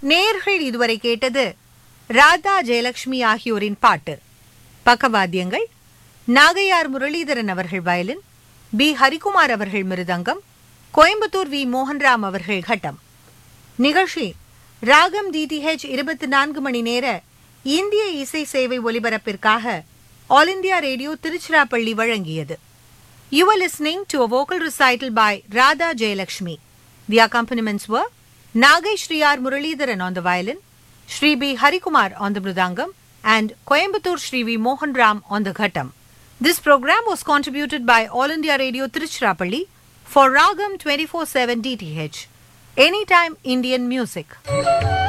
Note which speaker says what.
Speaker 1: நேர்கள் இதுவரை கேட்டது ராதா ஜெயலட்சுமி ஆகியோரின் பாட்டு பக்கவாத்தியங்கள் நாகையார் முரளிதரன் அவர்கள் வயலின் பி ஹரிகுமார் அவர்கள் மிருதங்கம் கோயம்புத்தூர் வி மோகன்ராம் அவர்கள் கட்டம் நிகழ்ச்சி ராகம் டிடிஹெச் இருபத்தி நான்கு மணி நேர இந்திய இசை சேவை ஒலிபரப்பிற்காக ஆல் இந்தியா ரேடியோ திருச்சிராப்பள்ளி வழங்கியது You were listening to a vocal recital by Radha Jayalakshmi. The accompaniments were Nagai Shri R. Muralidharan on the violin, Shri B. Harikumar on the mridangam, and Coimbatore Shri V. Mohan Ram on the ghatam. This program was contributed by All India Radio Tiruchirappalli for Ragam 24/7 DTH. Anytime Indian music.